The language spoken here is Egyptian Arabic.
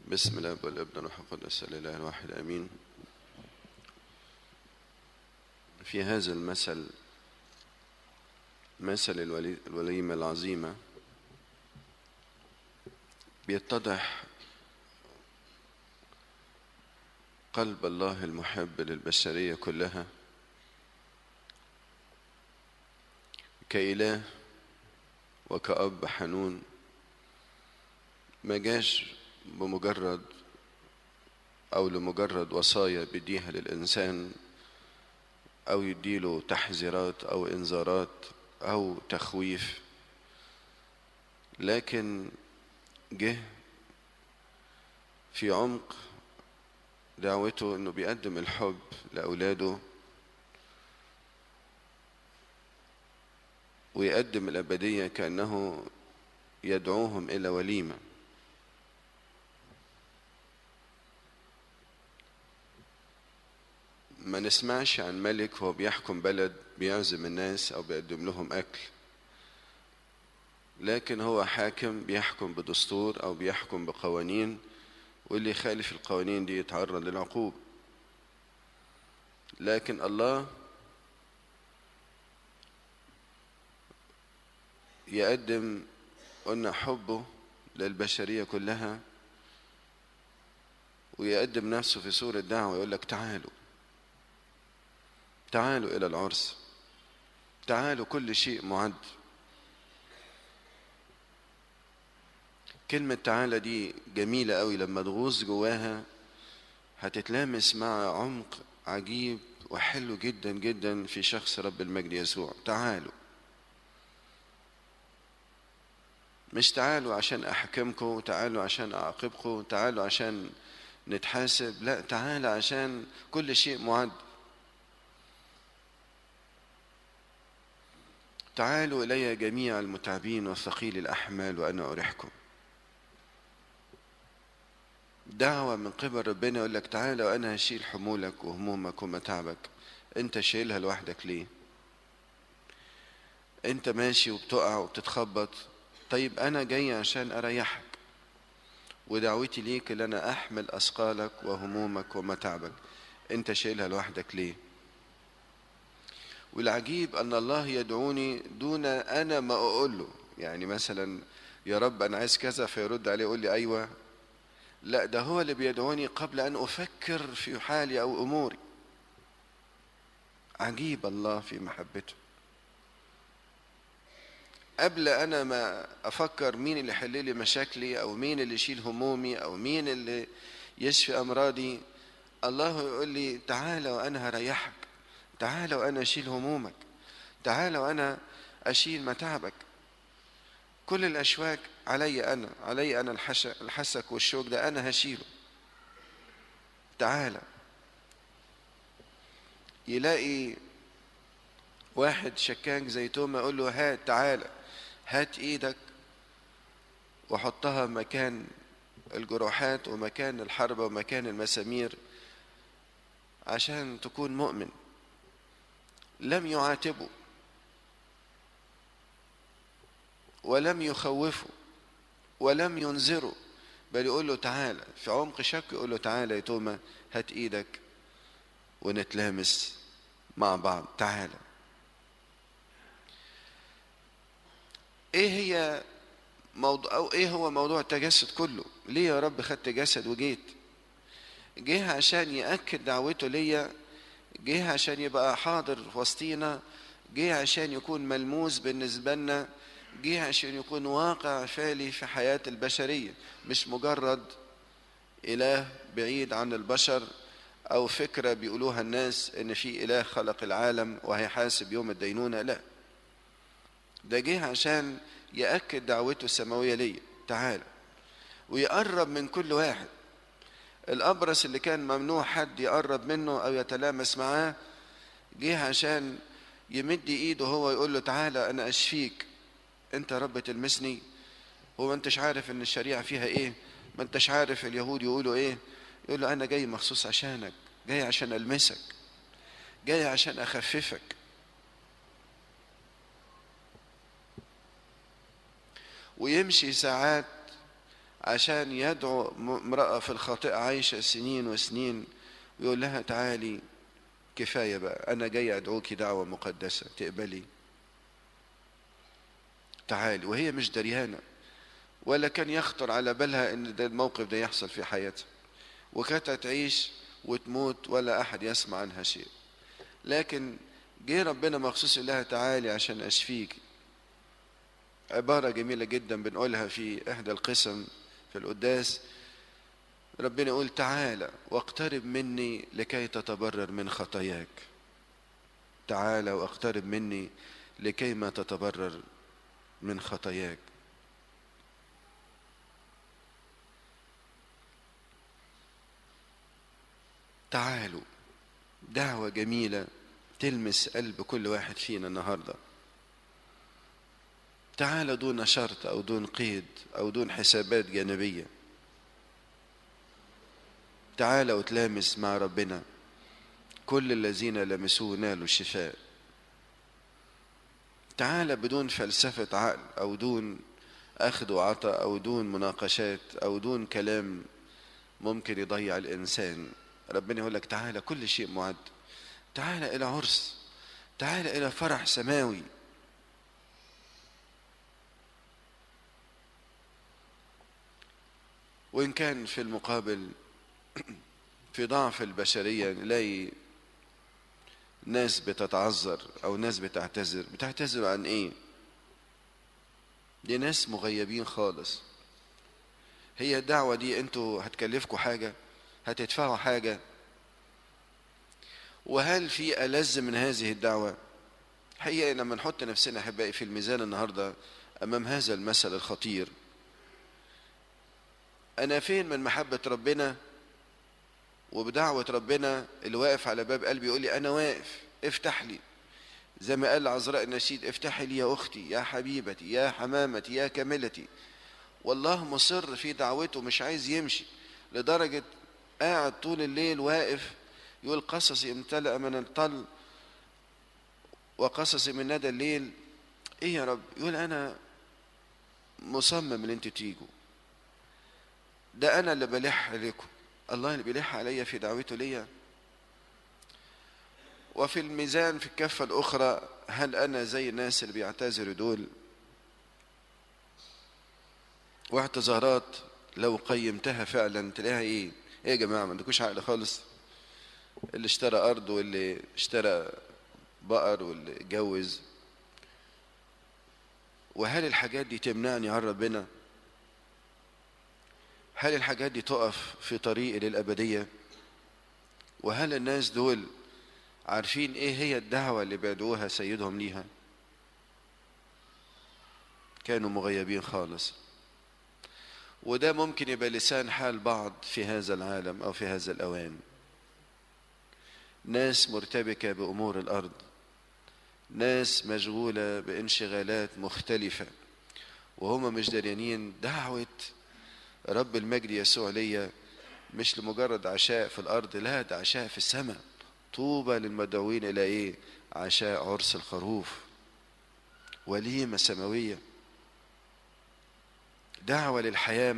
بسم الله والابن والروح القدس الاله الواحد امين في هذا المثل مثل الولي- الوليمه العظيمه بيتضح قلب الله المحب للبشريه كلها كاله وكأب حنون ما جاش بمجرد أو لمجرد وصايا بيديها للإنسان أو يديله تحذيرات أو إنذارات أو تخويف لكن جه في عمق دعوته إنه بيقدم الحب لأولاده ويقدم الأبدية كأنه يدعوهم إلى وليمة ما نسمعش عن ملك هو بيحكم بلد بيعزم الناس أو بيقدم لهم أكل لكن هو حاكم بيحكم بدستور أو بيحكم بقوانين واللي يخالف القوانين دي يتعرض للعقوبة لكن الله يقدم قلنا حبه للبشرية كلها ويقدم نفسه في صورة دعوة يقول لك تعالوا تعالوا إلى العرس تعالوا كل شيء معد كلمة تعالى دي جميلة قوي لما تغوص جواها هتتلامس مع عمق عجيب وحلو جدا جدا في شخص رب المجد يسوع تعالوا مش تعالوا عشان احكمكم تعالوا عشان اعاقبكم تعالوا عشان نتحاسب لا تعالى عشان كل شيء معد تعالوا الي جميع المتعبين والثقيل الاحمال وانا اريحكم دعوة من قبل ربنا يقول لك تعالى وانا هشيل حمولك وهمومك ومتاعبك انت شايلها لوحدك ليه انت ماشي وبتقع وبتتخبط طيب انا جاي عشان اريحك ودعوتي ليك ان انا احمل اثقالك وهمومك ومتاعبك انت شايلها لوحدك ليه والعجيب ان الله يدعوني دون انا ما اقول له يعني مثلا يا رب انا عايز كذا فيرد عليه يقول لي ايوه لا ده هو اللي بيدعوني قبل ان افكر في حالي او اموري عجيب الله في محبته قبل انا ما افكر مين اللي يحل لي مشاكلي او مين اللي يشيل همومي او مين اللي يشفي امراضي الله يقول لي تعالى وانا هريحك تعالى وانا اشيل همومك تعالى وانا اشيل متاعبك كل الاشواك علي انا علي انا الحش- الحسك والشوك ده انا هشيله تعالى يلاقي واحد شكاك زي توما يقول له هات تعالى هات ايدك وحطها مكان الجروحات ومكان الحرب ومكان المسامير عشان تكون مؤمن لم يعاتبه ولم يخوفه ولم ينذره بل يقول له تعالى في عمق شك يقول له تعالى يا توما هات ايدك ونتلامس مع بعض تعالى ايه هي موضوع او ايه هو موضوع التجسد كله ليه يا رب خدت جسد وجيت جه عشان ياكد دعوته ليا جه عشان يبقى حاضر في وسطينا جه عشان يكون ملموس بالنسبه لنا جه عشان يكون واقع فعلي في حياه البشريه مش مجرد اله بعيد عن البشر او فكره بيقولوها الناس ان في اله خلق العالم وهيحاسب يوم الدينونه لا ده جه عشان يأكد دعوته السماوية ليا تعالى ويقرب من كل واحد الأبرص اللي كان ممنوع حد يقرب منه أو يتلامس معاه جه عشان يمد إيده هو يقول له تعالى أنا أشفيك أنت يا رب تلمسني هو ما أنتش عارف إن الشريعة فيها إيه ما أنتش عارف اليهود يقولوا إيه يقول له أنا جاي مخصوص عشانك جاي عشان ألمسك جاي عشان أخففك ويمشي ساعات عشان يدعو امرأة في الخاطئة عايشة سنين وسنين ويقول لها تعالي كفاية بقى أنا جاي أدعوكي دعوة مقدسة تقبلي تعالي وهي مش دريانة ولا كان يخطر على بالها ان ده الموقف ده يحصل في حياتها وكانت هتعيش وتموت ولا احد يسمع عنها شيء لكن جه ربنا مخصوص يقول لها تعالي عشان اشفيك عبارة جميلة جدا بنقولها في احدى القسم في القداس ربنا يقول تعالى واقترب مني لكي تتبرر من خطاياك تعالى واقترب مني لكي ما تتبرر من خطاياك تعالوا دعوة جميلة تلمس قلب كل واحد فينا النهاردة تعال دون شرط أو دون قيد أو دون حسابات جانبية تعال وتلامس مع ربنا كل الذين لمسوه نالوا الشفاء تعال بدون فلسفة عقل أو دون أخذ وعطاء أو دون مناقشات أو دون كلام ممكن يضيع الإنسان ربنا يقول لك تعالى كل شيء معد تعالى إلى عرس تعالى إلى فرح سماوي وإن كان في المقابل في ضعف البشرية نلاقي ناس بتتعذر أو ناس بتعتذر بتعتذر عن إيه؟ دي ناس مغيبين خالص هي الدعوة دي انتوا هتكلفكوا حاجة هتدفعوا حاجة وهل في ألذ من هذه الدعوة حقيقة لما نحط نفسنا أحبائي في الميزان النهاردة أمام هذا المثل الخطير أنا فين من محبة ربنا وبدعوة ربنا اللي واقف على باب قلبي يقول لي أنا واقف افتح لي زي ما قال عذراء النشيد افتحي لي يا أختي يا حبيبتي يا حمامتي يا كاملتي والله مصر في دعوته مش عايز يمشي لدرجة قاعد طول الليل واقف يقول قصصي امتلأ من الطل وقصصي من ندى الليل ايه يا رب يقول انا مصمم ان انتوا تيجوا ده انا اللي بلح عليكم الله اللي بيلح عليا في دعوته ليا وفي الميزان في الكفة الأخرى هل أنا زي الناس اللي بيعتذروا دول واعتذارات لو قيمتها فعلا تلاقيها ايه ايه يا جماعة ما عندكوش عقل خالص اللي اشترى أرض واللي اشترى بقر واللي اتجوز وهل الحاجات دي تمنعني عن ربنا هل الحاجات دي تقف في طريقي للأبدية وهل الناس دول عارفين ايه هي الدعوة اللي بيدعوها سيدهم ليها كانوا مغيبين خالص وده ممكن يبقى لسان حال بعض في هذا العالم او في هذا الاوان ناس مرتبكة بامور الارض ناس مشغولة بانشغالات مختلفة وهم مش داريانين دعوة رب المجد يسوع ليا مش لمجرد عشاء في الارض لا ده عشاء في السماء طوبى للمدعوين الى ايه عشاء عرس الخروف وليمه سماويه دعوه للحياه